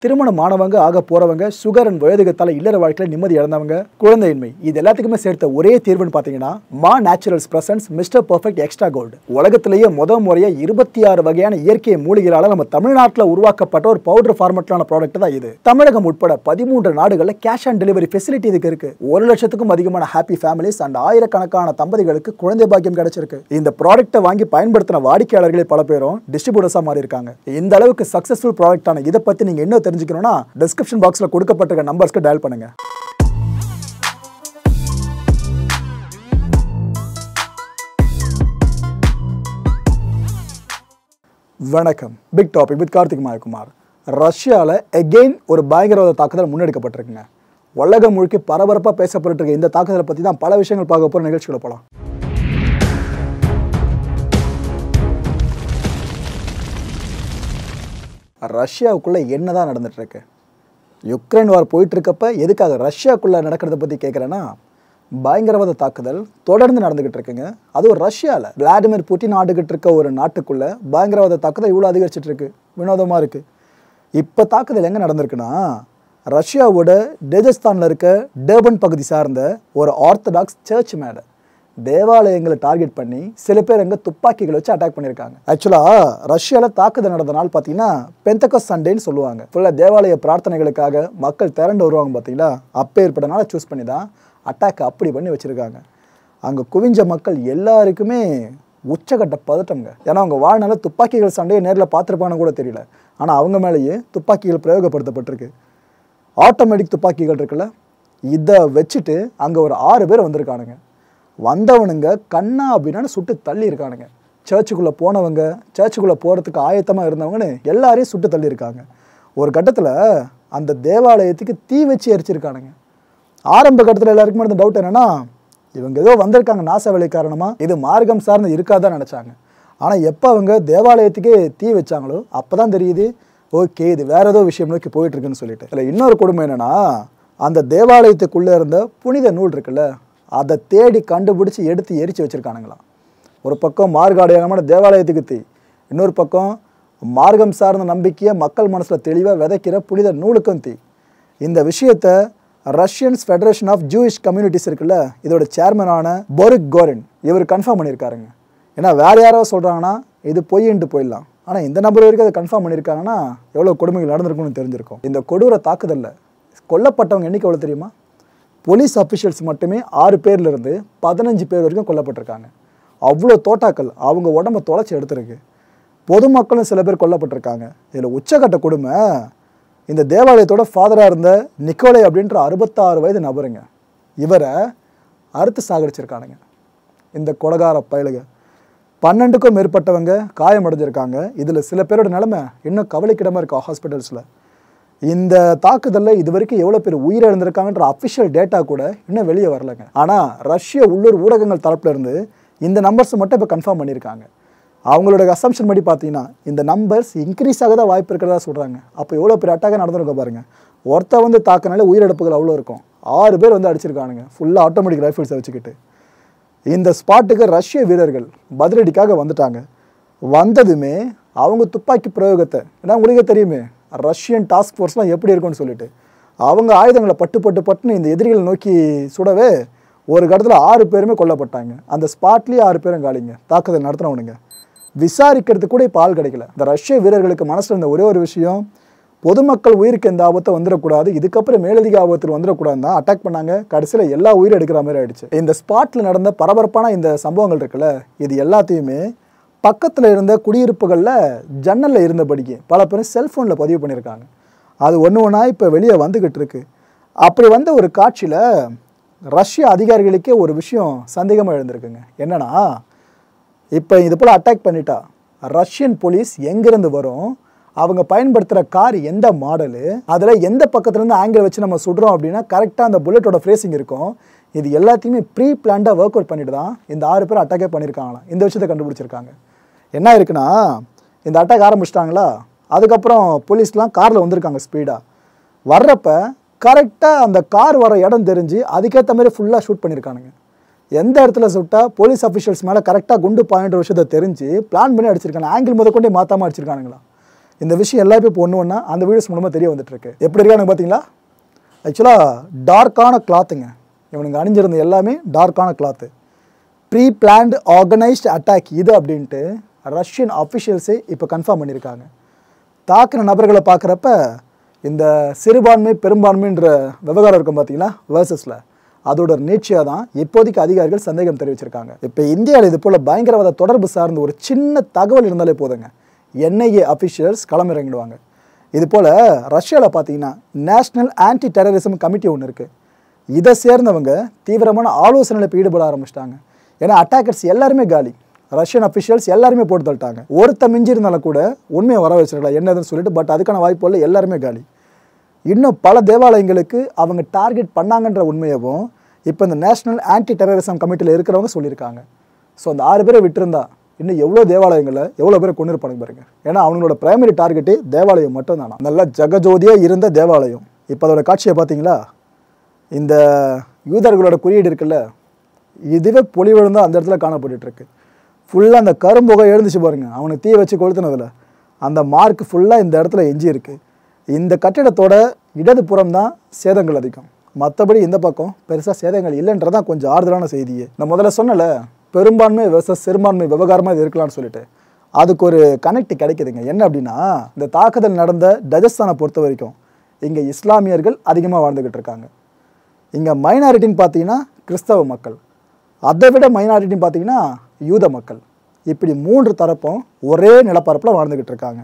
திருமணம் ஆனவங்க ஆக போறவங்க சுகர் அண்ட் வயதுகத்தால இல்லற வாழ்க்கையில நிம்மதி இழந்தவங்க குழந்தையின்மை இது எல்லாத்துக்குமே சேர்த்த ஒரே தீர்வுன்னு பாத்தீங்கன்னா Maa naturals presence mister perfect extra gold உலகத்திலேயே முத முறையா இருபத்தி ஆறு வகையான இயற்கை மூலிகளால நம்ம தமிழ்நாட்டில் உருவாக்கப்பட்ட ஒரு பவுடர் ஃபார்மெட்லான ப்ராடக்ட் தான் இது தமிழகம் உட்பட பதிமூன்று நாடுகளில் கேஷ் ஆன் டெலிவரி ஃபெசிலிட்டி இதுக்கு இருக்கு ஒரு லட்சத்துக்கும் அதிகமான ஹாப்பி ஃபேமிலிஸ் அண்ட் ஆயிரக்கணக்கான தம்பதிகளுக்கு குழந்தை பாக்கியம் கிடைச்சிருக்கு இந்த ப்ராடக்ட்டை வாங்கி பயன்படுத்தின வாடிக்கையாளர்களே பல பேரும் டிஸ்ட்ரிபியூட்டர்ஸாக மாறி இருக்காங்க இந்த அளவுக்கு சக்ஸஸ்ஃபுல் ப்ராடக்டான இதை பற்றி நீங்கள் இன்னும் தெரிஞ்சுக்கணும்னா டிஸ்கிரிப்ஷன் பாக்ஸில் கொடுக்கப்பட்டிருக்க நம்பர்ஸ்க்கு டயல் பண்ணுங்க வணக்கம் big topic with Karthik Mayakumar ரஷ்யாவில் எகெயின் ஒரு பயங்கரவாத தாக்குதல் முன்னெடுக்கப்பட்டிருக்குங்க உலகம் முழுக்க பரபரப்பாக பேசப்பட்டு இருக்க இந்த தாக்குதலை பற்றி தான் பல விஷயங்கள் பார்க்க போகிற நிகழ்ச்சிகளை போகலாம் ரஷ்யாவுக்குள்ளே என்னதான் நடந்துட்டு இருக்கு யுக்ரைன் வார் போயிட்டு இருக்கப்ப எதுக்காக ரஷ்யாக்குள்ளே நடக்கிறத பற்றி கேட்குறேன்னா பயங்கரவாத தாக்குதல் தொடர்ந்து நடந்துகிட்டு இருக்குங்க அதுவும் ரஷ்யாவில் விளாடிமிர் புட்டின் ஆண்டுகிட்டு இருக்க ஒரு நாட்டுக்குள்ள பயங்கரவாத தாக்குதல் இவ்வளோ அதிகரிச்சிட்டு இருக்கு வினோதமாக இருக்கு இப்போ தாக்குதல் எங்கே நடந்திருக்குன்னா ரஷ்யாவோட டெஜஸ்தானில் இருக்க டேபன் பகுதி சார்ந்த ஒரு ஆர்த்தடாக்ஸ் சர்ச் மேலே தேவாலயங்களை டார்கெட் பண்ணி சில பேர் அங்கே துப்பாக்கிகளை வச்சு அட்டாக் பண்ணியிருக்காங்க ஆக்சுவலாக ரஷ்யாவில் தாக்குதல் நடந்த நாள் பார்த்தீங்கன்னா பெந்தகோஸ் சண்டேன்னு சொல்லுவாங்க ஃபுல்லாக தேவாலய பிரார்த்தனைகளுக்காக மக்கள் திரண்டு வருவாங்க பார்த்தீங்களா அப்போ ஏற்பட்ட நாளை சூஸ் பண்ணி தான் அட்டாக் அப்படி பண்ணி வச்சுருக்காங்க அங்கே குவிஞ்ச மக்கள் எல்லாருக்குமே உச்சகட்ட பதட்டம்ங்க ஏன்னா அவங்க வாழ்நாள துப்பாக்கிகள் சண்டையை நேரில் பார்த்துருப்பான்னு கூட தெரியல ஆனால் அவங்க மேலேயே துப்பாக்கிகள் பிரயோகப்படுத்தப்பட்டிருக்கு ஆட்டோமேட்டிக் துப்பாக்கிகள் இருக்குல்ல இதை வச்சுட்டு அங்கே ஒரு ஆறு பேர் வந்திருக்கானுங்க வந்தவனுங்க கண்ணா அப்படின்னு சுட்டு தள்ளி இருக்கானுங்க சர்ச்சுக்குள்ளே போனவங்க சர்ச்சுக்குள்ளே போகிறதுக்கு ஆயத்தமாக இருந்தவங்கன்னு எல்லாரையும் சுட்டு தள்ளி இருக்காங்க ஒரு கட்டத்தில் அந்த தேவாலயத்துக்கு தீ வச்சு எரிச்சிருக்கானுங்க ஆரம்ப கட்டத்தில் எல்லாருக்குமே இருந்த டவுட் என்னன்னா இவங்க ஏதோ வந்திருக்காங்க நாச வேலை காரணமாக இது மார்க்கம் சார்ந்து இருக்காதான் நினச்சாங்க ஆனால் எப்போ அவங்க தேவாலயத்துக்கே தீ வச்சாங்களோ அப்போ தான் தெரியுது ஓகே இது வேற ஏதோ விஷயம் நோக்கி போயிட்டு இருக்குன்னு சொல்லிட்டு இதில் இன்னொரு கொடுமை என்னன்னா அந்த தேவாலயத்துக்குள்ளே இருந்த புனித நூல் இருக்குல்ல அதை தேடி கண்டுபிடிச்சி எடுத்து எரிச்சு வச்சிருக்கானுங்களாம் ஒரு பக்கம் மார்காடையமான தேவாலயத்துக்கு தீ இன்னொரு பக்கம் மார்க்கம் சார்ந்த நம்பிக்கையை மக்கள் மனசில் தெளிவாக விதைக்கிற புனித நூலுக்கும் தீ இந்த விஷயத்தை Russians Federation of Jewish communities இருக்குல்ல இதோட சேர்மனான போரிக் கோரின் இவர் கன்ஃபார்ம் பண்ணியிருக்காருங்க ஏன்னா வேற யாரோ சொல்கிறாங்கன்னா இது பொய்ன்ட்டு போயிடலாம் ஆனால் இந்த நபர் வரைக்கும் அதை கன்ஃபார்ம் பண்ணியிருக்காங்கன்னா எவ்வளோ கொடுமைகள் நடந்திருக்கும்னு தெரிஞ்சிருக்கும் இந்த கொடூர தாக்குதலில் கொல்லப்பட்டவங்க எண்ணிக்கை எவ்வளோ தெரியுமா போலீஸ் அஃபிஷியல்ஸ் மட்டுமே ஆறு பேர்லேருந்து பதினஞ்சு பேர் வரைக்கும் கொல்லப்பட்டிருக்காங்க அவ்வளோ தோட்டாக்கள் அவங்க உடம்ப தொலைச்சி எடுத்திருக்கு பொதுமக்களும் சில பேர் கொல்லப்பட்டிருக்காங்க இதில் உச்சக்கட்ட கொடுமை இந்த தேவாலயத்தோட ஃபாதராக இருந்த நிக்கோலை அப்படின்ற அறுபத்தாறு வயது நபருங்க இவரை அறுத்து சாகடிச்சிருக்கானுங்க இந்த கொலகார பயலுக பன்னெண்டுக்கும் மேற்பட்டவங்க காயமடைஞ்சிருக்காங்க இதில் சில பேரோட நிலைமை இன்னும் கவலைக்கிடமாக இருக்கா ஹாஸ்பிட்டல்ஸில் இந்த தாக்குதலில் இது வரைக்கும் எவ்வளோ பேர் உயிரிழந்திருக்காங்கன்ற அஃபிஷியல் டேட்டா கூட இன்னும் வெளியே வரலங்க ஆனால் ரஷ்ய உள்ளூர் ஊடகங்கள் தரப்புல இருந்து இந்த நம்பர்ஸ் மட்டும் இப்போ கன்ஃபார்ம் பண்ணியிருக்காங்க அவங்களோட அசம்ஷன் படி பார்த்தீங்கன்னா இந்த நம்பர்ஸ் இன்க்ரீஸ் ஆக தான் வாய்ப்பு இருக்கிறதா சொல்கிறாங்க அப்போ எவ்வளோ பெரிய அட்டாக நடந்திருக்க பாருங்க ஒருத்த வந்து தாக்கினாலே உயிரிழப்புகள் அவ்வளோ இருக்கும் ஆறு பேர் வந்து அடிச்சிருக்கானுங்க ஃபுல்லாக ஆட்டோமேட்டிக் ரைஃபிள்ஸை வச்சுக்கிட்டு இந்த ஸ்பாட்டுக்கு ரஷ்ய வீரர்கள் பதிலடிக்காக வந்துட்டாங்க வந்ததுமே அவங்க துப்பாக்கி பிரயோகத்தை ஏன்னா உங்களுக்கே தெரியுமே ரஷ்யன் டாஸ்க் ஃபோர்ஸ்லாம் எப்படி இருக்கும்னு சொல்லிட்டு அவங்க ஆயுதங்களை பட்டு பட்டு பட்டுன்னு இந்த எதிரிகளை நோக்கி சுடவே ஒரு கடத்தில் ஆறு பேருமே கொல்லப்பட்டாங்க அந்த ஸ்பாட்லேயே ஆறு பேரும் காலிங்க தாக்குதல் நடத்தினவனுங்க விசாரிக்கிறதுக்கு கூட இப்போ ஆள் கிடைக்கல இந்த ரஷ்ய வீரர்களுக்கு மனசில் இருந்த ஒரே ஒரு விஷயம் பொதுமக்கள் உயிருக்கு எந்த ஆபத்தை வந்துடக்கூடாது இதுக்கப்புறம் மேலதிக ஆபத்தில் வந்துடக்கூடாதுன்னு தான் அட்டாக் பண்ணாங்க கடைசியில் எல்லா உயிரும் எடுக்கிற மாதிரி ஆயிடுச்சு இந்த ஸ்பாட்டில் நடந்த பரபரப்பான இந்த சம்பவங்கள் இருக்குல்ல இது எல்லாத்தையுமே பக்கத்தில் இருந்த குடியிருப்புகளில் ஜன்னலில் இருந்தபடிக்கு பல பேரும் செல்ஃபோனில் பதிவு பண்ணியிருக்காங்க அது ஒன்று ஒன்றா இப்போ வெளியே வந்துக்கிட்டு இருக்கு அப்படி வந்த ஒரு காட்சியில் ரஷ்ய அதிகாரிகளுக்கே ஒரு விஷயம் சந்தேகமாக எழுந்திருக்குங்க என்னன்னா இப்போ இது போல் அட்டாக் பண்ணிட்டா ரஷ்யன் போலீஸ் எங்கேருந்து வரும் அவங்க பயன்படுத்துகிற கார் எந்த மாடலு அதில் எந்த பக்கத்துலேருந்து ஆங்கிள் வச்சு நம்ம சுடுறோம் அப்படின்னா கரெக்டாக அந்த புல்லட்டோட ஃப்ரேசிங் இருக்கும் இது எல்லாத்தையுமே ப்ரீ பிளான்டாக ஒர்க் அவுட் பண்ணிட்டு தான் இந்த ஆறு பேர் அட்டாக்கே பண்ணியிருக்காங்களாம் இந்த விஷயத்தை கண்டுபிடிச்சிருக்காங்க என்ன இருக்குன்னா இந்த அட்டாக் ஆரம்பிச்சிட்டாங்களா அதுக்கப்புறம் போலீஸ்லாம் காரில் வந்திருக்காங்க ஸ்பீடாக வர்றப்ப கரெக்டாக அந்த கார் வர இடம் தெரிஞ்சு அதுக்கேற்ற மாதிரி ஃபுல்லாக ஷூட் பண்ணியிருக்கானுங்க எந்த இடத்துல சுட்டா போலீஸ் அஃபிஷியல்ஸ் மேலே கரெக்டாக குண்டு பாயிண்ட் விஷயத்தை தெரிஞ்சு பிளான் பண்ணி அடிச்சிருக்காங்க ஆங்கிள் முத கொண்டே மாற்றாமல் அடிச்சிருக்கானுங்களா இந்த விஷயம் எல்லாமே இப்போ ஒன்று ஒன்றா அந்த வீடியோஸ் மூலமாக தெரிய வந்துட்டு இருக்கு எப்படி இருக்கானு பார்த்தீங்களா ஆக்சுவலாக டார்க்கான கிளாத்துங்க இவனுங்க அணிஞ்சிருந்த எல்லாமே டார்க்கான cloth pre planned organised attack இது அப்படின்ட்டு ரஷ்யன் அஃபிஷியல்ஸே இப்போ கன்ஃபார்ம் பண்ணியிருக்காங்க தாக்குன நபர்களை பார்க்குறப்ப இந்த சிறுபான்மை பெரும்பான்மைன்ற விவகாரம் இருக்கும் பார்த்தீங்களா வேர்சஸில் அதோட நீட்சியாக தான் இப்போதைக்கு அதிகாரிகள் சந்தேகம் தெரிவிச்சிருக்காங்க இப்போ இந்தியாவில் இது போல் பயங்கரவாத தொடர்பு சார்ந்த ஒரு சின்ன தகவல் இருந்தாலே போதுங்க என்ஐஏ அஃபிஷியல்ஸ் களமிறங்கிடுவாங்க இது போல் ரஷ்யாவில் பார்த்தீங்கன்னா நேஷ்னல் ஆன்டி டெரரிசம் கமிட்டி ஒன்று இருக்குது இதை சேர்ந்தவங்க தீவிரமான ஆலோசனையில் இப்போ ஈடுபட ஆரம்பிச்சிட்டாங்க ஏன்னா அட்டாக்கர்ஸ் எல்லாருமே காலி ரஷ்யன் அஃபிஷியல்ஸ் எல்லாருமே போட்டு தள்ளிட்டாங்க ஒருத்த மிஞ்சி இருந்தாலும் கூட உண்மையை வர வச்சிருக்கலாம் என்னதுன்னு சொல்லிட்டு பட் அதுக்கான வாய்ப்பு இல்லை எல்லாருமே காலி இன்னும் பல தேவாலயங்களுக்கு அவங்க டார்கெட் பண்ணாங்கன்ற உண்மையவும் இப்போ இந்த நேஷனல் ஆன்டி டெரரிசம் கமிட்டியில் இருக்கிறவங்க சொல்லியிருக்காங்க ஸோ அந்த ஆறு பேரை விட்டிருந்தா இன்னும் எவ்வளோ தேவாலயங்களை எவ்வளோ பேரை கொண்டு இருப்பாங்க பாருங்க ஏன்னா அவங்களோட பிரைமரி டார்கெட்டே தேவாலயம் மட்டும் தானா நல்லா ஜெகஜோதியாக இருந்த தேவாலயம் இப்போ அதோட காட்சியை பார்த்தீங்களா இந்த யூதர்களோட குறியீடு இருக்குல்ல இதுவே பொலிவிழுந்து அந்த இடத்துல காணப்பட்டுட்டு இருக்கு ஃபுல்லாக அந்த கரும்புகை எழுந்துச்சு பாருங்க அவனுக்கு தீ வச்சு கொளுத்துனதுல அந்த மார்க் ஃபுல்லாக இந்த இடத்துல எஞ்சி இருக்கு இந்த கட்டிடத்தோட இடது புறம் தான் சேதங்கள் அதிகம் மற்றபடி இந்த பக்கம் பெருசாக சேதங்கள் இல்லைன்றதான் கொஞ்சம் ஆறுதலான செய்தியே நான் முதல்ல சொன்னல பெரும்பான்மை versus சிறுபான்மை விவகாரமாக இது இருக்கலாம்னு சொல்லிட்டு அதுக்கு ஒரு கனெக்ட் கிடைக்குதுங்க என்ன அப்படின்னா இந்த தாக்குதல் நடந்த டஜஸ்தானை பொறுத்த வரைக்கும் இங்கே இஸ்லாமியர்கள் அதிகமாக வாழ்ந்துக்கிட்டு இருக்காங்க இங்கே மைனாரிட்டின்னு பார்த்தீங்கன்னா கிறிஸ்தவ மக்கள் அதை விட மைனாரிட்டின்னு பார்த்தீங்கன்னா யூத மக்கள் இப்படி மூன்று தரப்பும் ஒரே நிலப்பரப்பில் வாழ்ந்துக்கிட்டு இருக்காங்க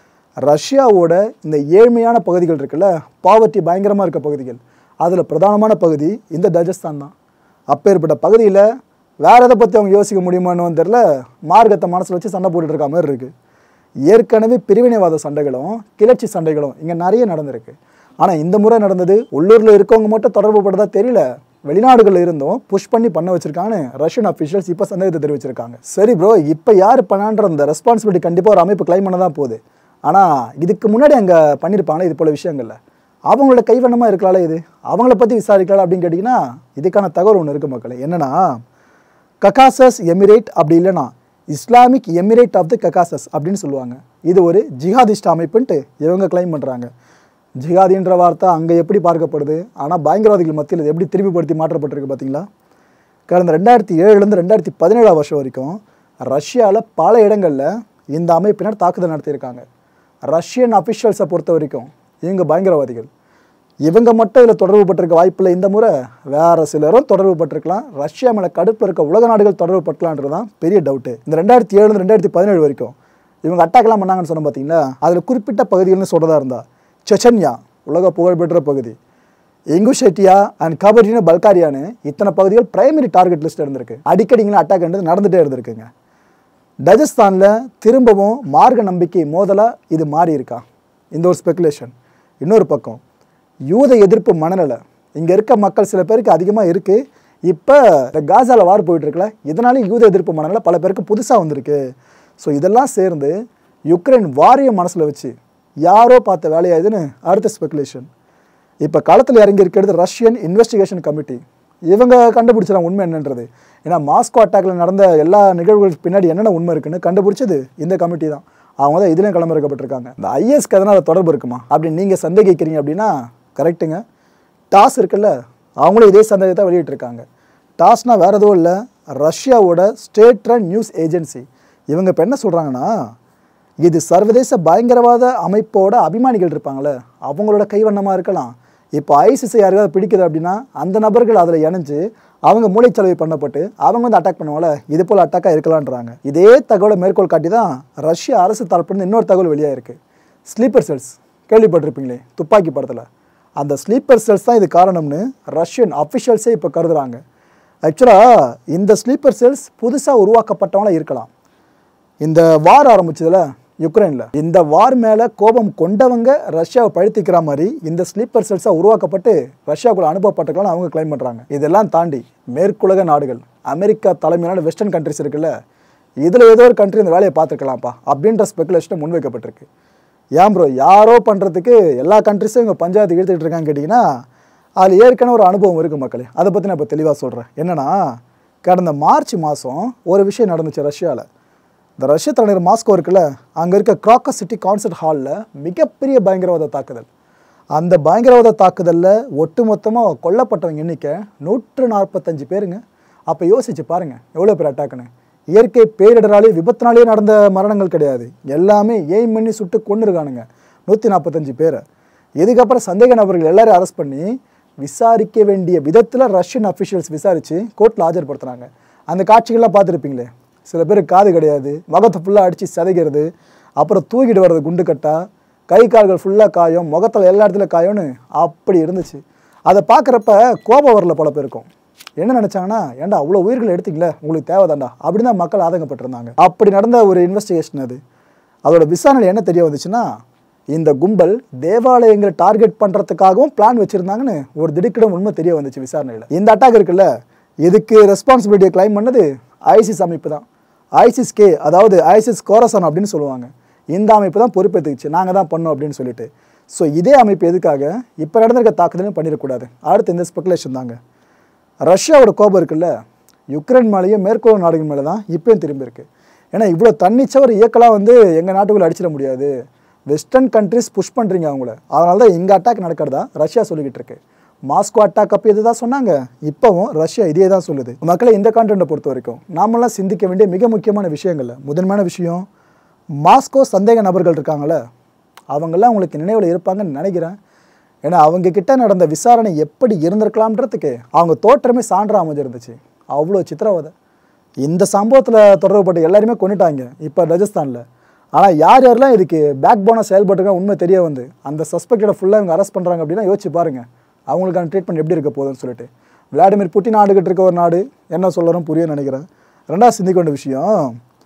ரஷ்யாவோட இந்த ஏழ்மையான பகுதிகள் இருக்குல்ல பாவர்ட்டி பயங்கரமாக இருக்க பகுதிகள் அதில் பிரதானமான பகுதி இந்த டஜஸ்தான் தான் அப்பேற்பட்ட பகுதியில் வேற எதை பற்றி அவங்க யோசிக்க முடியுமான்னு தெரில மார்க்கத்தை மனசில் வச்சு சண்டை போட்டுட்டு இருக்க மாதிரி இருக்குது ஏற்கனவே பிரிவினைவாத சண்டைகளும் கிளர்ச்சி சண்டைகளும் இங்கே நிறைய நடந்திருக்கு ஆனால் இந்த முறை நடந்தது உள்ளூரில் இருக்கவங்க மட்டும் தொடர்பு பட்டதா தெரியல வெளிநாடுகளில் இருந்தும் புஷ் பண்ணி பண்ண வச்சிருக்காங்கன்னு ரஷ்யன் அஃபிஷியல்ஸ் இப்போ சந்தேகத்தை தெரிவிச்சிருக்காங்க சரி ப்ரோ இப்போ யார் பண்ணான்ற அந்த ரெஸ்பான்சிபிலிட்டி கண்டிப்பாக ஒரு அமைப்பு கிளைம் பண்ண தான் போகுது ஆனால் இதுக்கு முன்னாடி அங்கே பண்ணியிருப்பாங்களே இது போல விஷயங்கள்ல அவங்களோட கைவண்ணமாக இருக்கலாம்ல இது அவங்கள பற்றி விசாரிக்கலாம் அப்படின்னு கேட்டிங்கன்னா இதுக்கான தகவல் ஒன்று இருக்குது மக்களே என்னன்னா ககாசஸ் எமிரேட் அப்படி இல்லைன்னா Islamic emirate of the Caucasus அப்படின்னு சொல்லுவாங்க இது ஒரு ஜிஹாதிஸ்ட் அமைப்புன்ட்டு இவங்க கிளைம் பண்ணுறாங்க ஜிஹாதின்ற வார்த்தை அங்கே எப்படி பார்க்கப்படுது ஆனால் பயங்கரவாதிகள் மத்தியில் இது எப்படி திரும்பிப்படுத்தி மாற்றப்பட்டிருக்கு பார்த்தீங்களா கடந்த ரெண்டாயிரத்தி ஏழுலேருந்து ரெண்டாயிரத்தி பதினேழாம் வருஷம் வரைக்கும் ரஷ்யாவில் பல இடங்களில் இந்த அமைப்பினர் தாக்குதல் நடத்தியிருக்காங்க ரஷ்யன் அஃபிஷியல்ஸை பொறுத்த வரைக்கும் இவங்க பயங்கரவாதிகள் இவங்க மட்டும் இதில் தொடர்பு பட்டிருக்க வாய்ப்பில்லை இந்த முறை வேற சிலரும் தொடர்பு பட்டிருக்கலாம் ரஷ்யா மேலே கடுப்பில் இருக்க உலக நாடுகள் தொடர்பு பட்டலான்றது தான் பெரிய டவுட்டு இந்த ரெண்டாயிரத்தி ஏழுலேருந்து ரெண்டாயிரத்தி பதினேழு வரைக்கும் இவங்க அட்டாக்லாம் பண்ணாங்கன்னு சொன்ன பார்த்தீங்களா அதில் குறிப்பிட்ட பகுதிகள்னு சொல்கிறதா இருந்தா செச்சன்யா உலக புகழ்பெற்ற பகுதி இங்குஷெட்டியா அண்ட் கபரின்னு பல்காரியான்னு இத்தனை பகுதிகள் பிரைமரி டார்கெட் லிஸ்ட் இருந்திருக்கு அடிக்கடி இங்கே அட்டாக் நடந்துகிட்டே இருந்திருக்குங்க டஜஸ்தானில் திரும்பவும் மார்க்க நம்பிக்கை மோதலாக இது மாறி இருக்கா இந்த ஒரு ஸ்பெகுலேஷன் இன்னொரு பக்கம் யூத எதிர்ப்பு மனநிலை இங்கே இருக்க மக்கள் சில பேருக்கு அதிகமாக இருக்குது இப்போ இந்த காசாவில் வார் போயிட்டு இருக்குல்ல இதனாலேயும் யூத எதிர்ப்பு மனநிலை பல பேருக்கு புதுசாக வந்திருக்கு ஸோ இதெல்லாம் சேர்ந்து யுக்ரைன் வாரிய மனசில் வச்சு யாரோ பார்த்த வேலையா இதுன்னு அடுத்த ஸ்பெகுலேஷன் இப்போ களத்தில் இறங்கி இருக்கிறது ரஷ்யன் இன்வெஸ்டிகேஷன் கமிட்டி இவங்க கண்டுபிடிச்சிடாங்க உண்மை என்னன்றது ஏன்னா மாஸ்கோ அட்டாக்ல நடந்த எல்லா நிகழ்வுகளுக்கு பின்னாடி என்னென்ன உண்மை இருக்குன்னு கண்டுபிடிச்சது இந்த கமிட்டி தான் அவங்க தான் இதுலேயும் களமிறக்கப்பட்டிருக்காங்க இந்த ஐஎஸ்க்கு எதனால் தொடர்பு இருக்குமா அப்படின்னு நீங்கள் சந்தேகிக்கிறீங்க அப்படின்னா கரெக்ட்டுங்க டாஸ் இருக்குல்ல அவங்களும் இதே சந்தேகத்தை வெளியிட்டிருக்காங்க டாஸ்னால் வேறு எதுவும் இல்லை ரஷ்யாவோட ஸ்டேட் ரன் நியூஸ் ஏஜென்சி இவங்க இப்போ என்ன சொல்கிறாங்கன்னா இது சர்வதேச பயங்கரவாத அமைப்போட அபிமானிகள் இருப்பாங்களே அவங்களோட கைவண்ணமாக இருக்கலாம் இப்போ ஐசிசி யாருக்காவது பிடிக்குது அப்படின்னா அந்த நபர்கள் அதில் இணைஞ்சு அவங்க மூளைச்சலவை பண்ணப்பட்டு அவங்க வந்து அட்டாக் பண்ணுவாங்கல்ல இது போல் அட்டாக்காக இருக்கலான்றாங்க இதே தகவலை மேற்கோள் காட்டி தான் ரஷ்ய அரசு தரப்புலேருந்து இன்னொரு தகவல் வெளியாயிருக்கு ஸ்லீப்பர் செல்ஸ் கேள்விப்பட்டிருப்பீங்களே துப்பாக்கி படத்தில் அந்த ஸ்லீப்பர் செல்ஸ் தான் இது காரணம்னு ரஷ்யன் அஃபிஷியல்ஸே இப்போ கருதுறாங்க ஆக்சுவலாக இந்த ஸ்லீப்பர் செல்ஸ் புதுசாக உருவாக்கப்பட்டவங்களா இருக்கலாம் இந்த வார் ஆரம்பிச்சதுல யுக்ரைனில் இந்த வார் மேலே கோபம் கொண்டவங்க ரஷ்யாவை பழுத்திக்கிற மாதிரி இந்த ஸ்லீப்பர் செல்ஸாக உருவாக்கப்பட்டு ரஷ்யாவுக்குள்ள அனுப்பப்பட்டிருக்கலாம் அவங்க கிளைம் பண்ணுறாங்க இதெல்லாம் தாண்டி மேற்குலக நாடுகள் அமெரிக்கா தலைமையிலான வெஸ்டர்ன் கண்ட்ரிஸ் இருக்குல்ல இதில் ஏதோ ஒரு கண்ட்ரி இந்த வேலையை பார்த்துருக்கலாம்ப்பா அப்படின்ற ஸ்பெகுலேஷனை முன்வைக்கப்பட்டிருக்கு ஏன் ப்ரோ யாரோ பண்ணுறதுக்கு எல்லா கண்ட்ரிஸும் இங்கே பஞ்சாயத்து இழுத்துக்கிட்டு இருக்காங்க கேட்டிங்கன்னா அதில் ஏற்கனவே ஒரு அனுபவம் இருக்குது மக்களே அதை பற்றி நான் இப்போ தெளிவாக சொல்கிறேன் என்னன்னா கடந்த மார்ச் மாதம் ஒரு விஷயம் நடந்துச்சு ரஷ்யாவில் இந்த ரஷ்ய தலைநகர் மாஸ்கோ இருக்குல்ல அங்கே இருக்க கிராக்கஸ் சிட்டி கான்சர்ட் ஹாலில் மிகப்பெரிய பயங்கரவாத தாக்குதல் அந்த பயங்கரவாத தாக்குதலில் ஒட்டுமொத்தமாக கொல்லப்பட்டவங்க எண்ணிக்கை நூற்று நாற்பத்தஞ்சு பேருங்க அப்போ யோசிச்சு பாருங்கள் எவ்வளோ பேர் அட்டாக்குன்னு இயற்கை பேரிடராலே விபத்தினாலே நடந்த மரணங்கள் கிடையாது எல்லாமே எய்ம் பண்ணி சுட்டு கொண்டு இருக்கானுங்க நூற்றி நாற்பத்தஞ்சு பேரை இதுக்கப்புறம் சந்தேக நபர்கள் எல்லாரையும் அரெஸ்ட் பண்ணி விசாரிக்க வேண்டிய விதத்தில் ரஷ்யன் அஃபிஷியல்ஸ் விசாரித்து கோர்ட்டில் ஆஜர்படுத்துனாங்க அந்த காட்சிகள்லாம் பார்த்துருப்பீங்களே சில பேர் காது கிடையாது முகத்தை ஃபுல்லாக அடித்து சிதைக்கிறது அப்புறம் தூக்கிட்டு வர்றது குண்டு கட்டா கை கால்கள் ஃபுல்லாக காயம் முகத்தில் எல்லா இடத்துல காயம்னு அப்படி இருந்துச்சு அதை பார்க்குறப்ப கோபம் வரல பல பேருக்கும் என்ன நினச்சாங்கன்னா ஏன்டா அவ்வளோ உயிர்கள் எடுத்தீங்களே உங்களுக்கு தேவைதான்டா அப்படின்னு தான் மக்கள் ஆதங்கப்பட்டிருந்தாங்க அப்படி நடந்த ஒரு இன்வெஸ்டிகேஷன் அது அதோட விசாரணை என்ன தெரிய வந்துச்சுன்னா இந்த கும்பல் தேவாலயங்களை டார்கெட் பண்ணுறதுக்காகவும் பிளான் வச்சுருந்தாங்கன்னு ஒரு திடுக்கிடம் உண்மை தெரிய வந்துச்சு விசாரணையில் இந்த அட்டாக் இருக்குல்ல இதுக்கு ரெஸ்பான்சிபிலிட்டியை கிளைம் பண்ணது ஐசிஸ் அமைப்பு தான் ஐசிஸ் கே அதாவது ஐசிஸ் கோரசன் அப்படின்னு சொல்லுவாங்க இந்த அமைப்பு தான் பொறுப்பேற்றுக்குச்சு நாங்கள் தான் பண்ணோம் அப்படின்னு சொல்லிட்டு ஸோ இதே அமைப்பு எதுக்காக இப்போ நடந்திருக்க தாக்குதலையும் பண்ணிடக்கூடாது அடுத்து இந்த ஸ்பெகுலேஷன் தாங்க ரஷ்யாவோட கோபம் இருக்குல்ல யுக்ரைன் மேலேயும் மேற்கொள் நாடுகள் மேலே தான் இப்பயும் திரும்பி இருக்கு ஏன்னா இவ்வளோ தன்னிச்சவர் இயக்கலாம் வந்து எங்கள் நாட்டுக்குள்ளே அடிச்சிட முடியாது வெஸ்டர்ன் கண்ட்ரிஸ் புஷ் பண்ணுறீங்க அவங்கள அதனால தான் எங்கள் அட்டாக் நடக்கிறதா ரஷ்யா சொல்லிக்கிட்டு இருக்கு மாஸ்கோ அட்டாக் அப்போ இது தான் சொன்னாங்க இப்போவும் ரஷ்யா இதே தான் சொல்லுது மக்களை இந்த கான்டென்ட்டை பொறுத்த வரைக்கும் நாமெல்லாம் சிந்திக்க வேண்டிய மிக முக்கியமான விஷயங்கள்ல முதன்மையான விஷயம் மாஸ்கோ சந்தேக நபர்கள் இருக்காங்களே அவங்கெல்லாம் உங்களுக்கு நினைவில் இருப்பாங்கன்னு நினைக்கிறேன் ஏன்னா அவங்க கிட்ட நடந்த விசாரணை எப்படி இருந்திருக்கலாம்ன்றதுக்கு அவங்க தோற்றமே சான்றா அமைஞ்சிருந்துச்சு அவ்வளோ சித்திரவதை இந்த சம்பவத்தில் தொடர்புப்பட்ட எல்லாருமே கொண்டுட்டாங்க இப்போ ராஜஸ்தானில் ஆனால் யார் யாரெல்லாம் இதுக்கு பேக் போனாக செயல்பட்டுருக்காங்க உண்மை தெரிய வந்து அந்த சஸ்பெக்டை ஃபுல்லாக இவங்க அரெஸ்ட் பண்ணுறாங்க அப்படின்னா யோசிச்சு பாருங்க அவங்களுக்கான ட்ரீட்மெண்ட் எப்படி இருக்க போகுதுன்னு சொல்லிட்டு விளாடிமிர் புட்டின் ஆண்டுகிட்டு இருக்க ஒரு நாடு என்ன சொல்லணும் புரிய நினைக்கிறேன் ரெண்டாவது சிந்திக்க வேண்டிய விஷயம்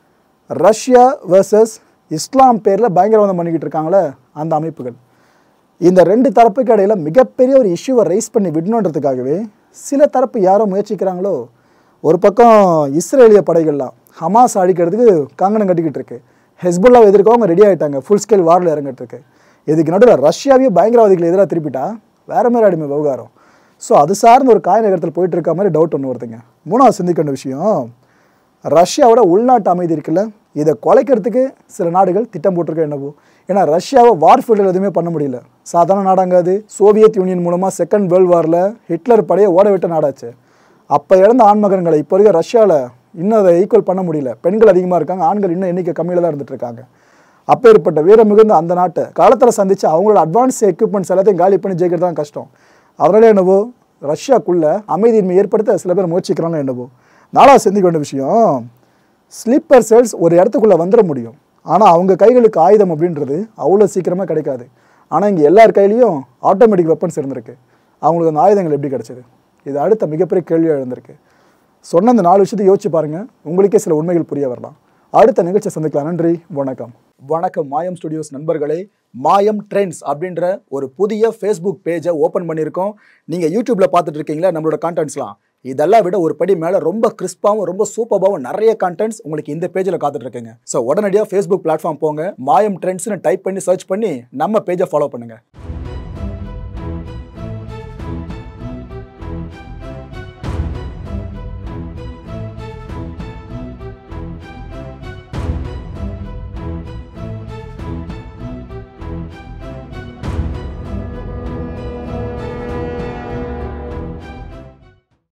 ரஷ்யா வர்சஸ் இஸ்லாம் பேரில் பயங்கரவாதம் பண்ணிக்கிட்டு இருக்காங்களே அந்த அமைப்புகள் இந்த ரெண்டு தரப்புக்கு இடையில மிகப்பெரிய ஒரு இஷ்யூவை ரைஸ் பண்ணி விடணுன்றதுக்காகவே சில தரப்பு யாரோ முயற்சிக்கிறாங்களோ ஒரு பக்கம் இஸ்ரேலிய படைகள்லாம் ஹமாஸ் அழிக்கிறதுக்கு கங்கணம் கட்டிக்கிட்டு இருக்கு ஹெஸ்புல்லாவை எதிர்க்க அவங்க ரெடி ஆகிட்டாங்க ஃபுல் ஸ்கேல் வாரில் இறங்கிட்டு இருக்கு இதுக்கு நடுவில் ரஷ்யாவையும் பயங்கரவாதிகள் எதிராக திருப்பிட்டா வேற மாதிரி அடிமை விவகாரம் ஸோ அது சார்ந்த ஒரு காய நகரத்தில் போயிட்டு இருக்க மாதிரி டவுட் ஒன்று வருதுங்க மூணாவது சிந்திக்க வேண்டிய விஷயம் ரஷ்யாவோட உள்நாட்டு அமைதி இருக்குல்ல இதை குலைக்கிறதுக்கு சில நாடுகள் திட்டம் போட்டிருக்க என்னவோ ஏன்னா ரஷ்யாவை வார்ஃபீல்டில் எதுவுமே பண்ண முடியல சாதாரண நாடாங்க அது சோவியத் யூனியன் மூலமாக செகண்ட் வேர்ல்டு வாரில் ஹிட்லர் படையை ஓட விட்ட நாடாச்சு அப்போ இழந்த ஆண்மகன்களை இப்போ இருக்க ரஷ்யாவில் இன்னும் அதை ஈக்குவல் பண்ண முடியல பெண்கள் அதிகமாக இருக்காங்க ஆண்கள் இன்னும் எண்ணிக்கை கம்மியில் தான் இருந்துட்டு இருக்காங்க அப்பேற்பட்ட வீரம் மிகுந்த அந்த நாட்டை காலத்தில் சந்திச்சு அவங்களோட அட்வான்ஸ் எக்யூப்மெண்ட்ஸ் எல்லாத்தையும் காலி பண்ணி ஜெயிக்கிறது தான் கஷ்டம் அதனால என்னவோ ரஷ்யாக்குள்ள அமைதியின்மை ஏற்படுத்த சில பேர் முயற்சிக்கிறாங்க என்னவோ நாலாவது சிந்திக்க வேண்டிய விஷயம் ஸ்லீப்பர் செல்ஸ் ஒரு இடத்துக்குள்ளே வந்துட முடியும் ஆனால் அவங்க கைகளுக்கு ஆயுதம் அப்படின்றது அவ்வளோ சீக்கிரமாக கிடைக்காது ஆனால் இங்கே எல்லார் கையிலையும் ஆட்டோமேட்டிக் வெப்பன்ஸ் இருந்திருக்கு அவங்களுக்கு அந்த ஆயுதங்கள் எப்படி கிடைச்சது இது அடுத்த மிகப்பெரிய கேள்வியாக இருந்திருக்கு சொன்ன அந்த நாலு விஷயத்தை யோசிச்சு பாருங்க உங்களுக்கே சில உண்மைகள் புரிய வரலாம் அடுத்த நிகழ்ச்சியை சந்திக்கலாம் நன்றி வணக்கம் வணக்கம் மாயம் ஸ்டுடியோஸ் நண்பர்களே மாயம் ட்ரெண்ட்ஸ் அப்படின்ற ஒரு புதிய ஃபேஸ்புக் பேஜை ஓப்பன் பண்ணியிருக்கோம் நீங்கள் யூடியூப்பில் பார்த்துட்டு இருக்கீங்களா நம்மளோட கான்டென்ட்ஸ்லாம் இதெல்லாம் விட ஒரு படி மேலே ரொம்ப கிறிஸ்பாவும் ரொம்ப சூப்பராகவும் நிறைய கான்டென்ட்ஸ் உங்களுக்கு இந்த பேஜில் காத்துட்டு இருக்குங்க ஸோ உடனடியாக ஃபேஸ்புக் பிளாட்ஃபார்ம் போங்க மாயம் ட்ரெண்ட்ஸ்னு டைப் பண்ணி சர்ச் பண்ணி நம்ம பேஜை ஃபாலோ பண்ணுங்க